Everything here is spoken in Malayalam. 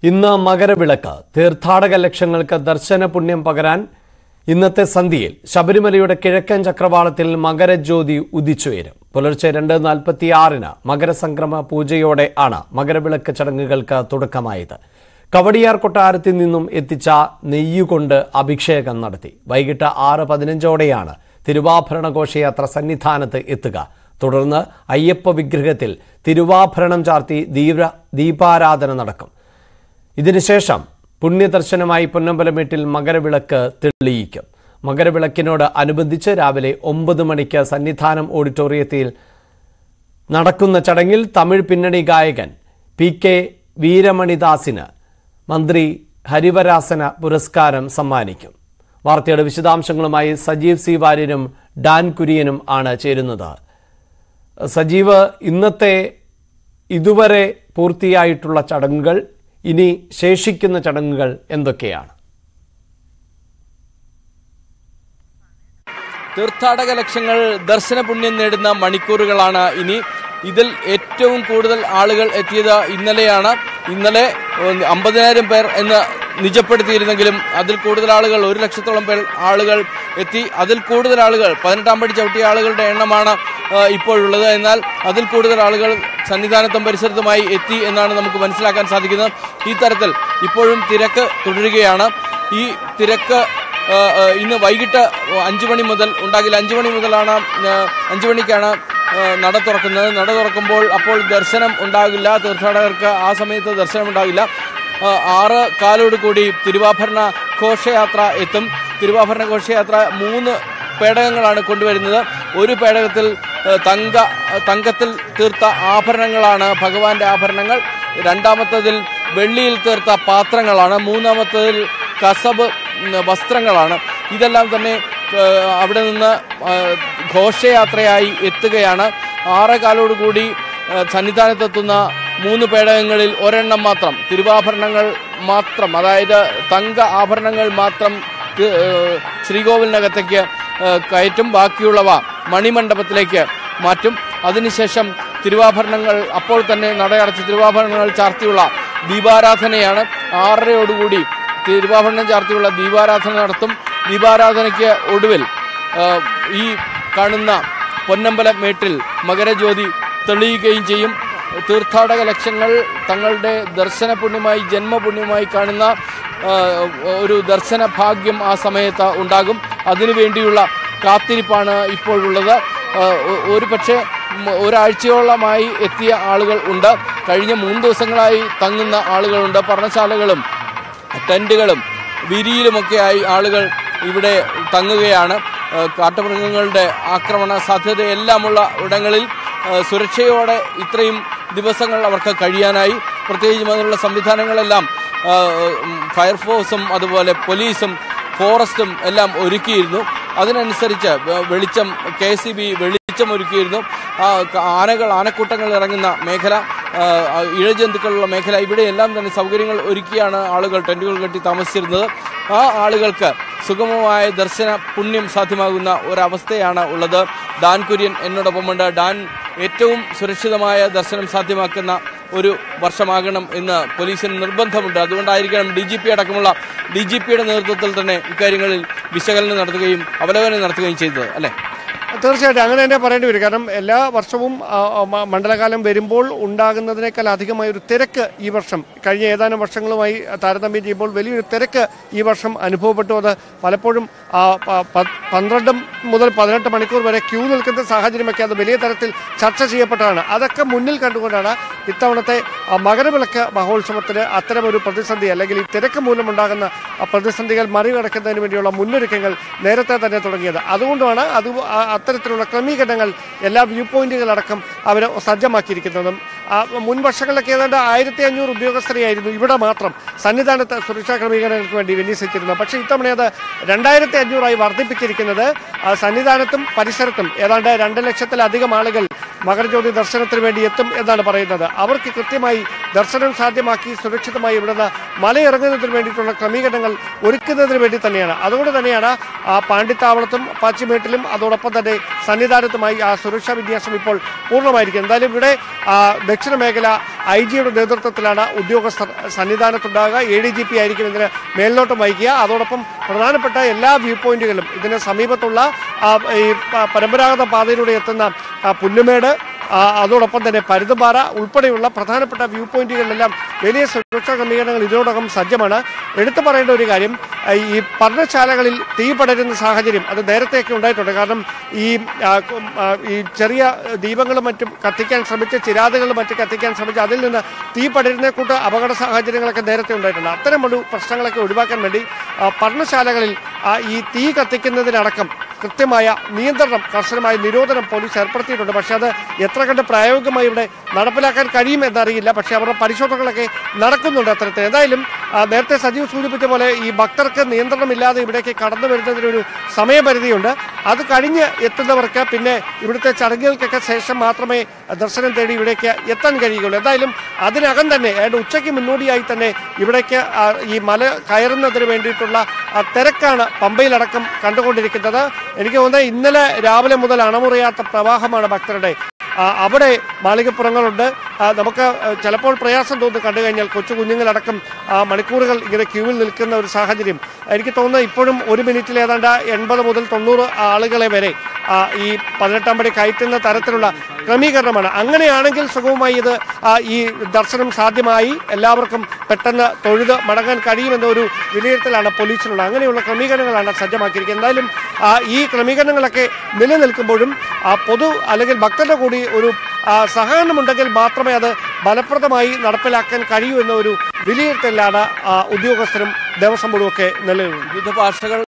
ഇന്ന് മകരവിളക്ക് തീർത്ഥാടക ലക്ഷങ്ങൾക്ക് ദർശന പുണ്യം പകരാൻ ഇന്നത്തെ സന്ധ്യയിൽ ശബരിമലയുടെ കിഴക്കൻ ചക്രവാളത്തിൽ മകരജ്യോതി ഉദിച്ചുയരും പുലർച്ചെ രണ്ട് നാൽപ്പത്തിയാറിന് മകരസംക്രമ പൂജയോടെ ആണ് മകരവിളക്ക് ചടങ്ങുകൾക്ക് തുടക്കമായത് കവടിയാർ കൊട്ടാരത്തിൽ നിന്നും എത്തിച്ച നെയ്യുകൊണ്ട് അഭിഷേകം നടത്തി വൈകിട്ട് ആറ് പതിനഞ്ചോടെയാണ് തിരുവാഭരണ ഘോഷയാത്ര സന്നിധാനത്ത് എത്തുക തുടർന്ന് അയ്യപ്പ വിഗ്രഹത്തിൽ തിരുവാഭരണം ചാർത്തി ദീപ ദീപാരാധന നടക്കും ഇതിനുശേഷം പുണ്യദർശനമായി പൊന്നമ്പലമേട്ടിൽ മകരവിളക്ക് തെളിയിക്കും മകരവിളക്കിനോട് അനുബന്ധിച്ച് രാവിലെ ഒമ്പത് മണിക്ക് സന്നിധാനം ഓഡിറ്റോറിയത്തിൽ നടക്കുന്ന ചടങ്ങിൽ തമിഴ് പിന്നണി ഗായകൻ പി കെ വീരമണിദാസിന് മന്ത്രി ഹരിവരാസന പുരസ്കാരം സമ്മാനിക്കും വാർത്തയുടെ വിശദാംശങ്ങളുമായി സജീവ് സി വാര്യനും ഡാൻ കുര്യനും ആണ് ചേരുന്നത് സജീവ് ഇന്നത്തെ ഇതുവരെ പൂർത്തിയായിട്ടുള്ള ചടങ്ങുകൾ ഇനി ശേഷിക്കുന്ന ചടങ്ങുകൾ എന്തൊക്കെയാണ് തീർത്ഥാടക ലക്ഷങ്ങൾ ദർശന പുണ്യം നേടുന്ന മണിക്കൂറുകളാണ് ഇനി ഇതിൽ ഏറ്റവും കൂടുതൽ ആളുകൾ എത്തിയത് ഇന്നലെയാണ് ഇന്നലെ അമ്പതിനായിരം പേർ എന്ന് നിജപ്പെടുത്തിയിരുന്നെങ്കിലും അതിൽ കൂടുതൽ ആളുകൾ ഒരു ലക്ഷത്തോളം പേർ ആളുകൾ എത്തി അതിൽ കൂടുതൽ ആളുകൾ പതിനെട്ടാം പടി ചവിട്ടിയ ആളുകളുടെ എണ്ണമാണ് ആ, ഇപ്പോഴുള്ളത് എന്നാൽ അതിൽ കൂടുതൽ ആളുകൾ സന്നിധാനത്തും പരിസരത്തുമായി എത്തി എന്നാണ് നമുക്ക് മനസ്സിലാക്കാൻ സാധിക്കുന്നത് ഈ തരത്തിൽ ഇപ്പോഴും തിരക്ക് തുടരുകയാണ് ഈ തിരക്ക് ആ, ആ, ഇന്ന് വൈകിട്ട് അഞ്ചു മണി മുതൽ ഉണ്ടാകില്ല അഞ്ചു മണി മുതലാണ് ആ, അഞ്ചു മണിക്കാണ് ആ, നട തുറക്കുന്നത് നട തുറക്കുമ്പോൾ അപ്പോൾ ദർശനം ഉണ്ടാകില്ല തീർത്ഥാടകർക്ക് ആ സമയത്ത് ദർശനം ഉണ്ടാകില്ല ആ, ആറ് കാലോട് കൂടി തിരുവാഭരണ ഘോഷയാത്ര എത്തും തിരുവാഭരണ ഘോഷയാത്ര മൂന്ന് പേടകങ്ങളാണ് കൊണ്ടുവരുന്നത് ഒരു പേടകത്തിൽ ആ, തങ്ക തങ്കത്തിൽ തീർത്ത ആഭരണങ്ങളാണ് ഭഗവാന്റെ ആഭരണങ്ങൾ രണ്ടാമത്തതിൽ വെള്ളിയിൽ തീർത്ത പാത്രങ്ങളാണ് മൂന്നാമത്തതിൽ കസബ് ഉം, വസ്ത്രങ്ങളാണ് ഇതെല്ലാം തന്നെ ആ, അവിടെ നിന്ന് ആ, ഘോഷയാത്രയായി എത്തുകയാണ് ആറേകാലോട് കൂടി ആ, സന്നിധാനത്തെത്തുന്ന മൂന്ന് പേടകങ്ങളിൽ ഒരെണ്ണം മാത്രം തിരുവാഭരണങ്ങൾ മാത്രം അതായത് തങ്ക ആഭരണങ്ങൾ മാത്രം തി- ആ, ശ്രീകോവിലിനകത്തേക്ക് ആ, കയറ്റും ബാക്കിയുള്ളവ മണിമണ്ഡപത്തിലേക്ക് മാറ്റും അതിനുശേഷം തിരുവാഭരണങ്ങൾ അപ്പോൾ തന്നെ നടയടച്ച് തിരുവാഭരണങ്ങൾ ചാർത്തിയുള്ള ദീപാരാധനയാണ് ആറരയോടുകൂടി തിരുവാഭരണം ചാർത്തിയുള്ള ദീപാരാധന നടത്തും ദീപാരാധനയ്ക്ക് ഒടുവിൽ ആ, ഈ കാണുന്ന പൊന്നമ്പലം മേട്ടിൽ മകരജ്യോതി തെളിയുകയും ചെയ്യും തീർത്ഥാടക ലക്ഷങ്ങൾ തങ്ങളുടെ ദർശന പുണ്യമായി ജന്മപുണ്യമായി കാണുന്ന ആ, ഒരു ദർശന ഭാഗ്യം ആ സമയത്ത് ഉണ്ടാകും അതിനുവേണ്ടിയുള്ള കാത്തിരിപ്പാണ് ഇപ്പോഴുള്ളത് ആ, ഒ- ഒരു പക്ഷേ ഉം, ഒരാഴ്ചയോളമായി എത്തിയ ആളുകൾ ഉണ്ട് കഴിഞ്ഞ മൂന്ന് ദിവസങ്ങളായി തങ്ങുന്ന ആളുകളുണ്ട് പർണശാലകളും ടെന്റുകളും വിരിയിലുമൊക്കെയായി ആളുകൾ ഇവിടെ തങ്ങുകയാണ് ആ, കാട്ടുമൃഗങ്ങളുടെ ആക്രമണ സാധ്യതയെല്ലാമുള്ള ഇടങ്ങളിൽ ആ, സുരക്ഷയോടെ ഇത്രയും ദിവസങ്ങൾ അവർക്ക് കഴിയാനായി പ്രത്യേകിച്ചും അതിനുള്ള സംവിധാനങ്ങളെല്ലാം ആ, ഉം, ഫയർഫോഴ്സും അതുപോലെ പോലീസും ഫോറസ്റ്റും എല്ലാം ഒരുക്കിയിരുന്നു അതിനനുസരിച്ച് വെ- വെളിച്ചം കെ സി ബി വെളിച്ചം ഒരുക്കിയിരുന്നു ആ ക- ആനകൾ ആനക്കൂട്ടങ്ങൾ ഇറങ്ങുന്ന മേഖല ആ, ആ, ഇഴജന്തുക്കളുള്ള മേഖല ഇവിടെയെല്ലാം തന്നെ സൗകര്യങ്ങൾ ഒരുക്കിയാണ് ആളുകൾ ടെന്റുകൾ കെട്ടി താമസിച്ചിരുന്നത് ആ ആളുകൾക്ക് സുഗമമായ ദർശന പുണ്യം സാധ്യമാകുന്ന ഒരവസ്ഥയാണ് ഉള്ളത് ഡാൻ കുര്യൻ എന്നോടൊപ്പമുണ്ട് ഡാൻ ഏറ്റവും സുരക്ഷിതമായ ദർശനം സാധ്യമാക്കുന്ന ഒരു വർഷമാകണം എന്ന് പോലീസിന് നിർബന്ധമുണ്ട് അതുകൊണ്ടായിരിക്കണം ഡി ജി പി അടക്കമുള്ള ഡി ജി പിയുടെ നേതൃത്വത്തിൽ തന്നെ ഇക്കാര്യങ്ങളിൽ വിശകലനം നടത്തുകയും അവലോകനം നടത്തുകയും ചെയ്തത് അല്ലേ തീർച്ചയായിട്ടും അങ്ങനെ തന്നെ പറയേണ്ടി വരും കാരണം എല്ലാ വർഷവും ആ, ആ, മ- മണ്ഡലകാലം വരുമ്പോൾ ഉണ്ടാകുന്നതിനേക്കാൾ അധികമായ ഒരു തിരക്ക് ഈ വർഷം കഴിഞ്ഞ ഏതാനും വർഷങ്ങളുമായി താരതമ്യം ചെയ്യുമ്പോൾ വലിയൊരു തിരക്ക് ഈ വർഷം അനുഭവപ്പെട്ടു അത് പലപ്പോഴും ആ, പ- പ- പന്ത്രണ്ട് മുതൽ പതിനെട്ട് മണിക്കൂർ വരെ ക്യൂ നിൽക്കുന്ന സാഹചര്യമൊക്കെ അത് വലിയ തരത്തിൽ ചർച്ച ചെയ്യപ്പെട്ടതാണ് അതൊക്കെ മുന്നിൽ കണ്ടുകൊണ്ടാണ് ഇത്തവണത്തെ ആ, മകരവിളക്ക് മഹോത്സവത്തിന് അത്തരമൊരു പ്രതിസന്ധി അല്ലെങ്കിൽ ഈ തിരക്ക് മൂലമുണ്ടാകുന്ന ആ പ്രതിസന്ധികൾ മറികടക്കുന്നതിന് വേണ്ടിയുള്ള മുന്നൊരുക്കങ്ങൾ നേരത്തെ തന്നെ തുടങ്ങിയത് അതുകൊണ്ടാണ് അത് ആ- അത്തരത്തിലുള്ള ക്രമീകരണങ്ങൾ എല്ലാ വ്യൂ പോയിന്റുകളടക്കം അവർ സജ്ജമാക്കിയിരിക്കുന്നതും ആ, മുൻ വർഷങ്ങളിലൊക്കെ ഏതാണ്ട് ആയിരത്തി അഞ്ഞൂറ് ഉദ്യോഗസ്ഥരെയായിരുന്നു ഇവിടെ മാത്രം സന്നിധാനത്ത് സുരക്ഷാ ക്രമീകരണങ്ങൾക്ക് വേണ്ടി വിന്യസിച്ചിരുന്നത് പക്ഷേ ഇത്തവണ അത് രണ്ടായിരത്തി അഞ്ഞൂറായി വർദ്ധിപ്പിച്ചിരിക്കുന്നത് ആ, സന്നിധാനത്തും പരിസരത്തും ഏതാണ്ട് രണ്ട് ലക്ഷത്തിലധികം ആളുകൾ മകരജ്യോതി ദർശനത്തിന് വേണ്ടി എത്തും എന്നാണ് പറയുന്നത് അവർക്ക് കൃത്യമായി ദർശനം സാധ്യമാക്കി സുരക്ഷിതമായി ഇവിടുന്ന് മലയിറങ്ങുന്നതിന് വേണ്ടിയിട്ടുള്ള ക്രമീകരണങ്ങൾ ഒരുക്കുന്നതിന് വേണ്ടി തന്നെയാണ് അതുകൊണ്ട് തന്നെയാണ് ആ പാണ്ഡിത്താവളത്തും പാച്ചിമേട്ടിലും അതോടൊപ്പം തന്നെ സന്നിധാനത്തുമായി ആ സുരക്ഷാ വിന്യാസം ഇപ്പോൾ പൂർണ്ണമായിരിക്കും എന്തായാലും ഇവിടെ ആ, ദക്ഷിണ മേഖല ഐ ജിയുടെ നേതൃത്വത്തിലാണ് ഉദ്യോഗസ്ഥർ സന്നിധാനത്തുണ്ടാകുക എ ഡി ജി പി ആയിരിക്കും ഇതിന് മേൽനോട്ടം വഹിക്കുക അതോടൊപ്പം പ്രധാനപ്പെട്ട എല്ലാ വ്യൂ പോയിന്റുകളും ഇതിന് സമീപത്തുള്ള ആ, ഈ പ- പരമ്പരാഗത പാതയിലൂടെ എത്തുന്ന ആ, പുല്ലുമേട് ആ, അതോടൊപ്പം തന്നെ പരുതുപാറ ഉൾപ്പെടെയുള്ള പ്രധാനപ്പെട്ട വ്യൂ പോയിന്റുകളിലെല്ലാം വലിയ സുരക്ഷാ ക്രമീകരണങ്ങൾ ഇതിനോടകം സജ്ജമാണ് എടുത്തു പറയേണ്ട ഒരു കാര്യം ആ, ഈ പർണശാലകളിൽ തീ പടരുന്ന സാഹചര്യം അത് നേരത്തെയൊക്കെ ഉണ്ടായിട്ടുണ്ട് കാരണം ഈ ആ, കും- ആ, ഈ ചെറിയ ദീപങ്ങളും മറ്റും കത്തിക്കാൻ ശ്രമിച്ച് ചിരാതുകളും മറ്റും കത്തിക്കാൻ ശ്രമിച്ച് അതിൽ നിന്ന് തീ പടരുന്ന കൂട്ട് അപകട സാഹചര്യങ്ങളൊക്കെ നേരത്തെ ഉണ്ടായിട്ടുണ്ട് അത്തരം ഒരു പ്രശ്നങ്ങളൊക്കെ ഒഴിവാക്കാൻ വേണ്ടി ആ, പർണശാലകളിൽ ആ, ഈ തീ കത്തിക്കുന്നതിനടക്കം കൃത്യമായ നിയന്ത്രണം കർശനമായ നിരോധനം പോലീസ് ഏർപ്പെടുത്തിയിട്ടുണ്ട് പക്ഷേ അത് എത്ര കണ്ട് പ്രായോഗികമായി ഇവിടെ നടപ്പിലാക്കാൻ കഴിയും എന്നറിയില്ല പക്ഷേ അവരുടെ പരിശോധനകളൊക്കെ നടക്കുന്നുണ്ട് അത്തരത്തിൽ എന്തായാലും ആ, നേരത്തെ സജീവ് സൂചിപ്പിച്ച പോലെ ഈ ഭക്തർക്ക് നിയന്ത്രണമില്ലാതെ ഇവിടേക്ക് കടന്നു വരുന്നതിനൊരു സമയപരിധിയുണ്ട് അത് കഴിഞ്ഞ് എത്തുന്നവർക്ക് പിന്നെ ഇവിടുത്തെ ചടങ്ങുകൾക്കൊക്കെ ശേഷം മാത്രമേ ദർശനം തേടി ഇവിടേക്ക് എത്താൻ കഴിയുകയുള്ളൂ എന്തായാലും അതിനകം തന്നെ ഏതാണ്ട് ഉച്ചയ്ക്ക് മുന്നോടിയായി തന്നെ ഇവിടേക്ക് ആ, ഈ മല കയറുന്നതിന് വേണ്ടിയിട്ടുള്ള ആ, തിരക്കാണ് പമ്പയിലടക്കം കണ്ടുകൊണ്ടിരിക്കുന്നത് എനിക്ക് തോന്നുന്നത് ഇന്നലെ രാവിലെ മുതൽ അണമുറിയാത്ത പ്രവാഹമാണ് ഭക്തരുടെ ആ, അവിടെ മാളികപ്പുറങ്ങളുണ്ട് ആ, നമുക്ക് ആ, ചിലപ്പോൾ പ്രയാസം തോന്നും കണ്ടു കഴിഞ്ഞാൽ കൊച്ചു കുഞ്ഞുങ്ങളടക്കം ആ, മണിക്കൂറുകൾ ഇങ്ങനെ ക്യൂവിൽ നിൽക്കുന്ന ഒരു സാഹചര്യം എനിക്ക് തോന്നുന്നത് ഇപ്പോഴും ഒരു മിനിറ്റിൽ ഏതാണ്ട് എൺപത് മുതൽ തൊണ്ണൂറ് ആളുകളെ വരെ ആ, ഈ പതിനെട്ടാം പടി കയറ്റുന്ന തരത്തിലുള്ള ക്രമീകരണമാണ് അങ്ങനെയാണെങ്കിൽ സുഗമമായി ഇത് ആ, ഈ ദർശനം സാധ്യമായി എല്ലാവർക്കും പെട്ടെന്ന് തൊഴുത് മടങ്ങാൻ കഴിയുമെന്ന ഒരു വിലയിരുത്തലാണ് പോലീസിനുള്ള അങ്ങനെയുള്ള ക്രമീകരണങ്ങളാണ് സജ്ജമാക്കിയിരിക്കുന്നത് എന്തായാലും ആ, ഈ ക്രമീകരണങ്ങളൊക്കെ നിലനിൽക്കുമ്പോഴും ആ പൊതു അല്ലെങ്കിൽ ഭക്തരുടെ കൂടി ഒരു ആ, സഹകരണമുണ്ടെങ്കിൽ മാത്രമേ അത് ഫലപ്രദമായി നടപ്പിലാക്കാൻ കഴിയൂ എന്ന ഒരു വിലയിരുത്തലാണ് ആ, ഉദ്യോഗസ്ഥരും ദേവസ്വം ബോർഡും ഒക്കെ നിലവിലുള്ളത് വിവിധ ഭാഷകൾ